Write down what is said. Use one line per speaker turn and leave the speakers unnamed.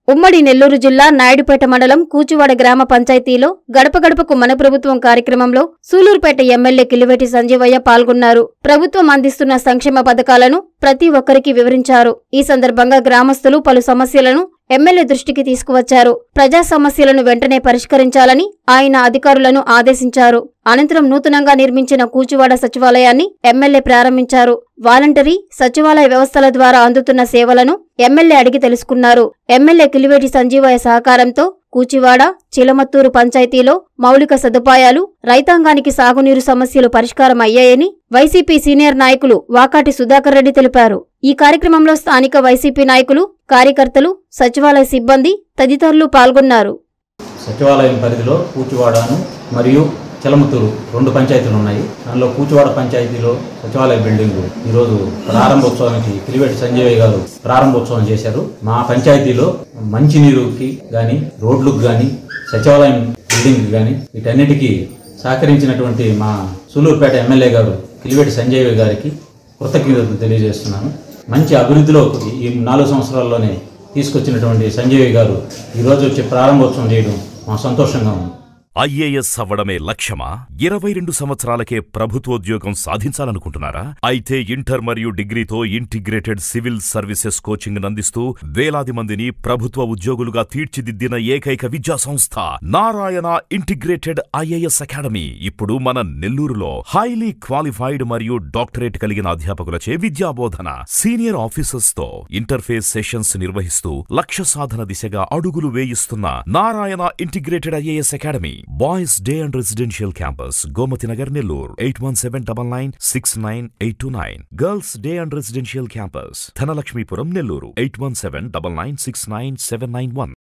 ఉమ్మడి నెల్లూరు జిల్లా నాయుడుపేట మండలం కూచువాడ గ్రామ పంచాయతీలో గడప గడపకు మన ప్రభుత్వం కార్యక్రమంలో సూలూరుపేట ఎమ్మెల్యే కిలివేటి సంజీవయ్య పాల్గొన్నారు ప్రభుత్వం అందిస్తున్న సంక్షేమ పథకాలను ప్రతి ఒక్కరికి వివరించారు ఈ సందర్భంగా గ్రామస్తులు పలు సమస్యలను ఎమ్మెల్యే దృష్టికి తీసుకువచ్చారు ప్రజా సమస్యలను వెంటనే పరిష్కరించాలని ఆయన అధికారులను ఆదేశించారు అనంతరం నూతనంగా నిర్మించిన కూచువాడ సచివాలయాన్ని ఎమ్మెల్యే ప్రారంభించారు వాలంటరీ సచివాలయ వ్యవస్థల ద్వారా అందుతున్న సేవలను ఎమ్మెల్యే అడిగి తెలుసుకున్నారు ఎమ్మెల్యే కిలివేటి సంజీవయ్య సహకారంతో కూచివాడ చిలమత్తూరు పంచాయతీలో మౌలిక సదుపాయాలు రైతాంగానికి సాగునీరు సమస్యలు పరిష్కారం అయ్యాయని వైసీపీ సీనియర్ నాయకులు వాకాటి సుధాకర్ రెడ్డి తెలిపారు ఈ కార్యక్రమంలో స్థానిక వైసీపీ నాయకులు కార్యకర్తలు సచివాలయ సిబ్బంది తదితరులు పాల్గొన్నారు
సచివాలయం పరిధిలో కూచివాడను మరియు చిలమతూరు రెండు పంచాయతీలు ఉన్నాయి దానిలో కూచివాడ పంచాయతీలో సచివాలయ బిల్డింగ్ ఈరోజు ప్రారంభోత్సవానికి కిలివేటి సంజయ్ గారు ప్రారంభోత్సవం చేశారు మా పంచాయతీలో మంచినీరుకి కానీ రోడ్లకు కానీ సచివాలయం బిల్డింగ్ కానీ వీటన్నిటికీ సహకరించినటువంటి మా సూలూరుపేట ఎమ్మెల్యే గారు కిలివేటి సంజయ్ గారికి కృతజ్ఞతలు తెలియజేస్తున్నాను మంచి అభివృద్ధిలో ఈ నాలుగు సంవత్సరాల్లోనే తీసుకొచ్చినటువంటి సంజయ్ గారు ఈరోజు వచ్చి ప్రారంభోత్సవం చేయడం మా సంతోషంగా ఉంది
ఐఏఎస్ అవ్వడమే లక్ష్యమా ఇరవై రెండు సంవత్సరాలకే ప్రభుత్వోద్యోగం సాధించాలనుకుంటున్నారా అయితే ఇంటర్ మరియు డిగ్రీతో ఇంటిగ్రేటెడ్ సివిల్ సర్వీసెస్ కోచింగ్ అందిస్తూ వేలాది మందిని ప్రభుత్వ ఉద్యోగులుగా తీర్చిదిద్దిన ఏకైక విద్యా సంస్థ నారాయణ ఇంటిగ్రేటెడ్ ఐఏఎస్ అకాడమీ ఇప్పుడు మన నెల్లూరులో హైలీ క్వాలిఫైడ్ మరియు డాక్టరేట్ కలిగిన అధ్యాపకులచే విద్యాబోధన సీనియర్ ఆఫీసర్స్ తో ఇంటర్ఫేస్ సెషన్స్ నిర్వహిస్తూ లక్ష్య సాధన దిశగా అడుగులు వేయిస్తున్న Narayana integrated IAS academy boys day and residential campus Gomathi Nagar Nellore eight one seven double nine six nine eight two nine girls day and residential campus Dhanalakshmipuram Nellore eight one seven double nine six nine seven nine one